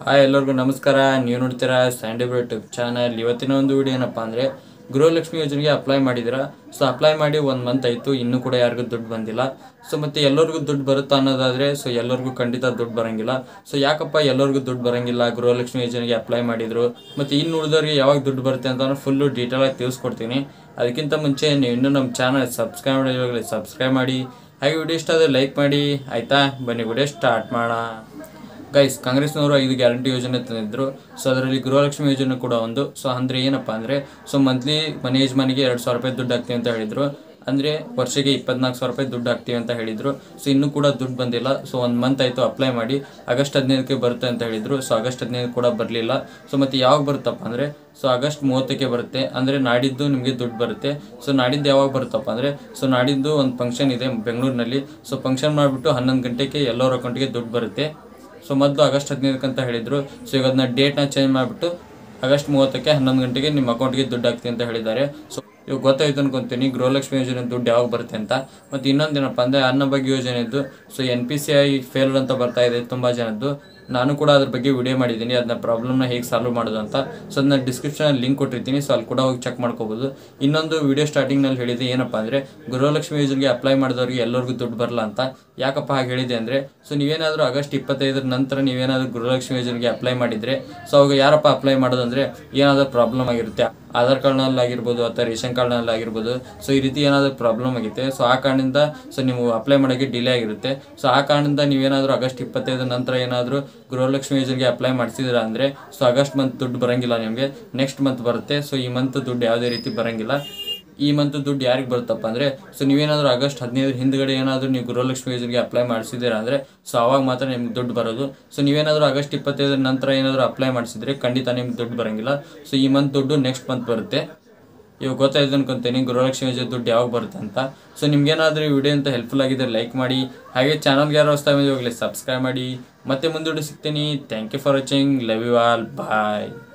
hi ಎಲ್ಲರಿಗೂ ನಮಸ್ಕಾರ ನೀವು ನೋಡ್ತೀರಾ ಸ್ಯಾಂಡಿಬ್ರೋ ಯೂಟ್ಯೂಬ್ ಚಾನಲ್ ಇವತ್ತಿನ ಒಂದು ವಿಡಿಯೋ ಏನಪ್ಪ ಅಂದರೆ ಗೃಹಲಕ್ಷ್ಮಿ ಯೋಜನೆಗೆ ಅಪ್ಲೈ ಮಾಡಿದ್ದೀರಾ ಸೊ ಅಪ್ಲೈ ಮಾಡಿ ಒಂದು ಮಂತ್ ಆಯಿತು ಇನ್ನೂ ಕೂಡ ಯಾರಿಗೂ ದುಡ್ಡು ಬಂದಿಲ್ಲ ಸೊ ಮತ್ತು ಎಲ್ಲರಿಗೂ ದುಡ್ಡು ಬರುತ್ತಾ ಅನ್ನೋದಾದರೆ ಸೊ ಎಲ್ಲರಿಗೂ ಖಂಡಿತ ದುಡ್ಡು ಬರೋಂಗಿಲ್ಲ ಸೊ ಯಾಕಪ್ಪ ಎಲ್ಲರಿಗೂ ದುಡ್ಡು ಬರೋಂಗಿಲ್ಲ ಗೃಹಲಕ್ಷ್ಮಿ ಯೋಜನೆಗೆ ಅಪ್ಲೈ ಮಾಡಿದ್ರು ಮತ್ತು ಇನ್ನು ಉಳಿದವ್ರಿಗೆ ಯಾವಾಗ ದುಡ್ಡು ಬರುತ್ತೆ ಅಂತ ಫುಲ್ಲು ಡೀಟೇಲಾಗಿ ತಿಳಿಸ್ಕೊಡ್ತೀನಿ ಅದಕ್ಕಿಂತ ಮುಂಚೆ ನೀವು ಇನ್ನೂ ನಮ್ಮ ಚಾನಲ್ ಸಬ್ಸ್ಕ್ರೈಬ್ ಮಾಡಿ ಸಬ್ಸ್ಕ್ರೈಬ್ ಮಾಡಿ ಹಾಗೆ ವಿಡಿಯೋ ಇಷ್ಟ ಆದರೆ ಲೈಕ್ ಮಾಡಿ ಆಯಿತಾ ಬನ್ನಿ ವಿಡಿಯೋ ಸ್ಟಾರ್ಟ್ ಮಾಡೋಣ ಗೈಸ್ ಕಾಂಗ್ರೆಸ್ನವರು ಐದು ಗ್ಯಾರಂಟಿ ಯೋಜನೆ ತಂದಿದ್ರು ಸೊ ಅದರಲ್ಲಿ ಗೃಹಲಕ್ಷ್ಮಿ ಯೋಜನೆ ಕೂಡ ಒಂದು ಸೊ ಅಂದರೆ ಏನಪ್ಪ ಅಂದರೆ ಸೊ ಮಂತ್ಲಿ ಮನೆ ಯಜಮಾನಿಗೆ ಎರಡು ಸಾವಿರ ರೂಪಾಯಿ ದುಡ್ಡು ಹಾಕ್ತೀವಿ ಅಂತ ಹೇಳಿದರು ಅಂದರೆ ವರ್ಷಕ್ಕೆ ಇಪ್ಪತ್ನಾಲ್ಕು ಸಾವಿರ ರೂಪಾಯಿ ದುಡ್ಡು ಹಾಕ್ತೀವಿ ಅಂತ ಹೇಳಿದರು ಸೊ ಇನ್ನೂ ಕೂಡ ದುಡ್ಡು ಬಂದಿಲ್ಲ ಸೊ ಒಂದು ಮಂತ್ ಆಯಿತು ಅಪ್ಲೈ ಮಾಡಿ ಆಗಸ್ಟ್ ಹದಿನೈದಕ್ಕೆ ಬರುತ್ತೆ ಅಂತ ಹೇಳಿದರು ಸೊ ಆಗಸ್ಟ್ ಹದಿನೈದು ಕೂಡ ಬರಲಿಲ್ಲ ಸೊ ಮತ್ತು ಯಾವಾಗ ಬರುತ್ತಪ್ಪ ಅಂದರೆ ಸೊ ಆಗಸ್ಟ್ ಮೂವತ್ತಕ್ಕೆ ಬರುತ್ತೆ ಅಂದರೆ ನಾಡಿದ್ದು ನಿಮಗೆ ದುಡ್ಡು ಬರುತ್ತೆ ಸೊ ನಾಡಿದ್ದು ಯಾವಾಗ ಬರುತ್ತಪ್ಪ ಅಂದರೆ ಸೊ ನಾಡಿದ್ದು ಒಂದು ಫಂಕ್ಷನ್ ಇದೆ ಬೆಂಗಳೂರಿನಲ್ಲಿ ಸೊ ಫಂಕ್ಷನ್ ಮಾಡಿಬಿಟ್ಟು ಹನ್ನೊಂದು ಗಂಟೆಗೆ ಎಲ್ಲರ ಅಕೌಂಟಿಗೆ ದುಡ್ಡು ಬರುತ್ತೆ ಸೊ ಮೊದಲು ಆಗಸ್ಟ್ ಹದಿನೈದಕ್ಕೆ ಅಂತ ಹೇಳಿದರು ಸೊ ಈಗ ಅದನ್ನ ಡೇಟ್ನ ಚೇಂಜ್ ಮಾಡಿಬಿಟ್ಟು ಆಗಸ್ಟ್ ಮೂವತ್ತಕ್ಕೆ ಹನ್ನೊಂದು ಗಂಟೆಗೆ ನಿಮ್ಮ ಅಕೌಂಟ್ಗೆ ದುಡ್ಡು ಹಾಕ್ತೀನಿ ಅಂತ ಹೇಳಿದ್ದಾರೆ ಸೊ ಇವಾಗ ಗೊತ್ತಾಯ್ತು ಅನ್ಕೊಂತೀನಿ ಗೃಹಲಕ್ಷ್ಮಿ ಯೋಜನೆ ದುಡ್ಡು ಯಾವಾಗ ಬರುತ್ತೆ ಅಂತ ಮತ್ತು ಇನ್ನೊಂದೇನಪ್ಪ ಅಂದರೆ ಅನ್ನಭಾಗ್ಯ ಯೋಜನೆದ್ದು so N P C I fail ಅಂತ ಬರ್ತಾ ಇದೆ ತುಂಬ ಜನದ್ದು ನಾನು ಕೂಡ ಅದ್ರ ಬಗ್ಗೆ ವಿಡಿಯೋ ಮಾಡಿದ್ದೀನಿ ಅದನ್ನ ಪ್ರಾಬ್ಲಮ್ನ ಹೇಗೆ ಸಾಲ್ವ್ ಮಾಡೋದು ಅಂತ ಸೊ ಅದನ್ನ ಡಿಸ್ಕ್ರಿಪ್ಷನಲ್ಲಿ ಲಿಂಕ್ ಕೊಟ್ಟಿರ್ತೀನಿ ಸೊ ಅಲ್ಲಿ ಕೂಡ ಹೋಗಿ ಚೆಕ್ ಮಾಡ್ಕೋಬೋದು ಇನ್ನೊಂದು ವಿಡಿಯೋ ಸ್ಟಾರ್ಟಿಂಗ್ನಲ್ಲಿ ಹೇಳಿದೆ ಏನಪ್ಪ ಅಂದರೆ ಗೃಹಲಕ್ಷ್ಮಿ ಯೋಜನೆಗೆ ಅಪ್ಲೈ ಮಾಡಿದವ್ರಿಗೆ ಎಲ್ಲರಿಗೂ ದುಡ್ಡು ಬರಲ್ಲ ಅಂತ ಯಾಕಪ್ಪ ಹಾಗೆ ಹೇಳಿದೆ ಅಂದರೆ ಸೊ ನೀವೇನಾದರೂ ಆಗಸ್ಟ್ ಇಪ್ಪತ್ತೈದರ ನಂತರ ನೀವೇನಾದರೂ ಗೃಹಲಕ್ಷ್ಮಿ ಯೋಜನೆಗೆ ಅಪ್ಲೈ ಮಾಡಿದರೆ ಸೊ ಅವಾಗ ಯಾರಪ್ಪ ಅಪ್ಲೈ ಮಾಡೋದಂದರೆ ಏನಾದರೂ ಪ್ರಾಬ್ಲಮ್ ಆಗಿರುತ್ತೆ ಆಧಾರ್ ಕಾರ್ಡ್ನಲ್ಲಿ ಆಗಿರ್ಬೋದು ಅಥವಾ ರೇಷನ್ ಕಾರ್ಡ್ನಲ್ಲಿ ಆಗಿರ್ಬೋದು ಸೊ ಈ ರೀತಿ ಏನಾದರೂ ಪ್ರಾಬ್ಲಮ್ ಆಗುತ್ತೆ ಸೊ ಆ ಕಾರಣದಿಂದ ಸೊ ನೀವು ಅಪ್ಲೈ ಮಾಡೋಕ್ಕೆ ಡಿಲೇ ಆಗಿರುತ್ತೆ ಸೊ ಆ ಕಾರಣದಿಂದ ನೀವೇನಾದರೂ ಆಗಸ್ಟ್ ಇಪ್ಪತ್ತೈದರ ನಂತರ ಏನಾದರೂ ಗೃಹಲಕ್ಷ್ಮಿ ಯೋಜನೆಗೆ ಅಪ್ಲೈ ಮಾಡಿಸಿದ್ರ ಅಂದರೆ ಸೊ ಆಗಸ್ಟ್ ಮಂತ್ ದುಡ್ಡು ಬರೋಂಗಿಲ್ಲ ನಿಮಗೆ ನೆಕ್ಸ್ಟ್ ಮಂತ್ ಬರುತ್ತೆ ಸೊ ಈ ಮಂತ್ ದುಡ್ಡು ಯಾವುದೇ ರೀತಿ ಬರೋಂಗಿಲ್ಲ ಈ ಮಂತ್ ದುಡ್ಡು ಯಾರಿಗೆ ಬರುತ್ತಪ್ಪ ಅಂದರೆ ಸೊ ನೀವೇನಾದರೂ ಆಗಸ್ಟ್ ಹದಿನೈದರ ಹಿಂದ್ಗಡೆ ಏನಾದರೂ ನೀವು ಗೃಹಲಕ್ಷ್ಮಿ ಯೋಜನೆಗೆ ಅಪ್ಲೈ ಮಾಡಿಸಿದ್ದೀರಾ ಅಂದರೆ ಸೊ ಅವಾಗ ಮಾತ್ರ ನಿಮ್ಗೆ ದುಡ್ಡು ಬರೋದು ಸೊ ನೀವೇನಾದರೂ ಆಗಸ್ಟ್ ಇಪ್ಪತ್ತೈದರ ನಂತರ ಏನಾದರೂ ಅಪ್ಲೈ ಮಾಡಿಸಿದ್ರೆ ಖಂಡಿತ ನಿಮ್ಗೆ ದುಡ್ಡು ಬರೋಂಗಿಲ್ಲ ಸೊ ಈ ಮಂತ್ ದುಡ್ಡು ನೆಕ್ಸ್ಟ್ ಮಂತ್ ಬರುತ್ತೆ ಇವಾಗ ಗೊತ್ತಾಯ್ತು ಅನ್ಕೊಂತೀನಿ ಗೃಹಲಕ್ಷ್ಮಿ ಯೋಜನೆ ದುಡ್ಡು ಯಾವಾಗ ಬರುತ್ತೆ ಅಂತ ಸೊ ನಿಮ್ಗೇನಾದರೂ ಈ ವಿಡಿಯೋ ಅಂತ ಹೆಲ್ಪ್ಫುಲ್ ಆಗಿದ್ರೆ ಲೈಕ್ ಮಾಡಿ ಹಾಗೆ ಚಾನಲ್ಗೆ ಯಾರು ಹೊಸ್ತಾ ಇವಾಗಲೇ ಸಬ್ಸ್ಕ್ರೈಬ್ ಮಾಡಿ ಮತ್ತೆ ಮುಂದೂಡಿ ಸಿಗ್ತೀನಿ thank you for watching love you all bye